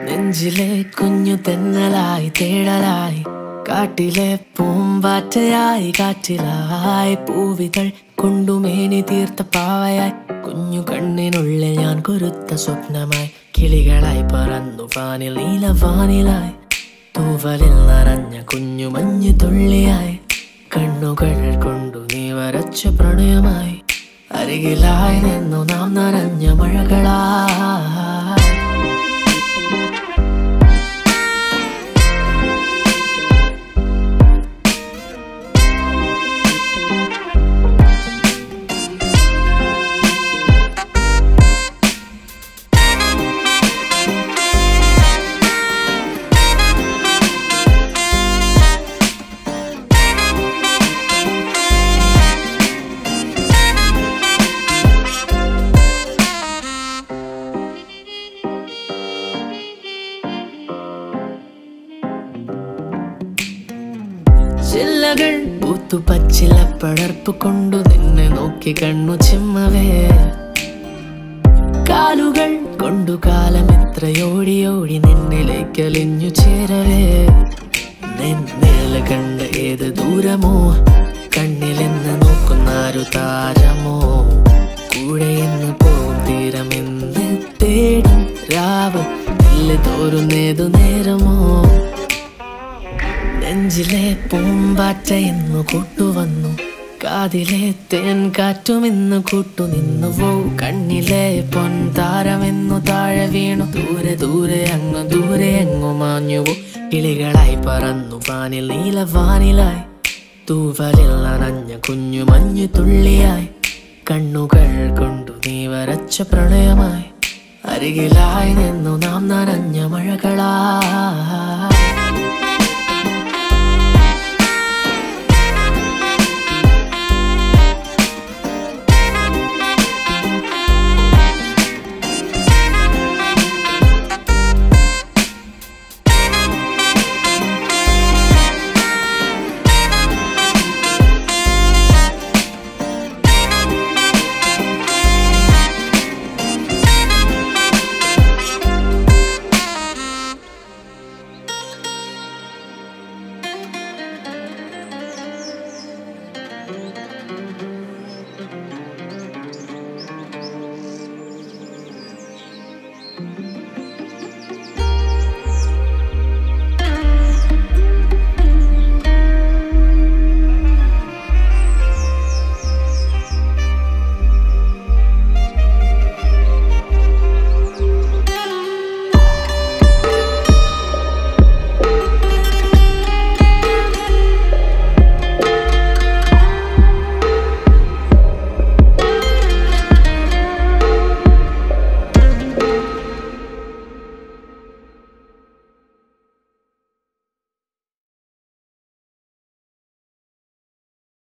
നെഞ്ചിലെ കുഞ്ഞു തെന്നലായി തേടലായി കാട്ടിലെ പൂമ്പാറ്റയായി കാറ്റിലായി പൂവികൾ കൊണ്ടുമേനി തീർത്ത പാവയായി കുഞ്ഞു കണ്ണിനുള്ളിൽ ഞാൻ കൊരുത്ത സ്വപ്നമായി കിളികളായി പറന്നു വാനിൽ നീലവാനിലായി തൂവലിൽ നിറഞ്ഞ കുഞ്ഞു മഞ്ഞു തുള്ളിയായി കണ്ണുകൾ കൊണ്ടു നീ വരച്ച പ്രണയമായി അരികിലായി നിന്നു നാം നനഞ്ഞ മഴകളായി ചില്ലകൾ പൂത്തു പച്ചില പടർപ്പ് കൊണ്ടു നിന്നെ നോക്കി കണ്ണു ചിമ്മവേ കാലുകൾ കൊണ്ടു കാലം എത്രയോടി ഓടി നിന്നിലേക്ക് അലിഞ്ഞു ചേരവേ നിന്നേല കണ്ട ഏത് ദൂരമോ കണ്ണിലെന്ന് നോക്കുന്നാരു താരമോ കൂടെ എന്ന് പോകും തീരമെന്ന് തേടും രാവ് എല്ല് തോരുന്നേതു നേരമോ നെഞ്ചിലെ പൂമ്പാറ്റ ഇന്നു കൂട്ടുവന്നു കാതിലെ തേൻ കാറ്റുമിന്ന് കൂട്ടു നിന്നുവോ കണ്ണിലെ പൊൻതാരമെന്നു താഴെ വീണു ദൂരെ ദൂരെ അങ്ങ് ദൂരെ അങ്ങു മാഞ്ഞുവോ കിളികളായി പറന്നു വാനിൽ നീലവാനിലായി തൂവലിൽ നനഞ്ഞ കുഞ്ഞു മഞ്ഞു തുള്ളിയായി കണ്ണുകൾ കൊണ്ടു നീ വരച്ച പ്രണയമായി അരികിലായി നിന്നു നാം നനഞ്ഞ മഴകളായി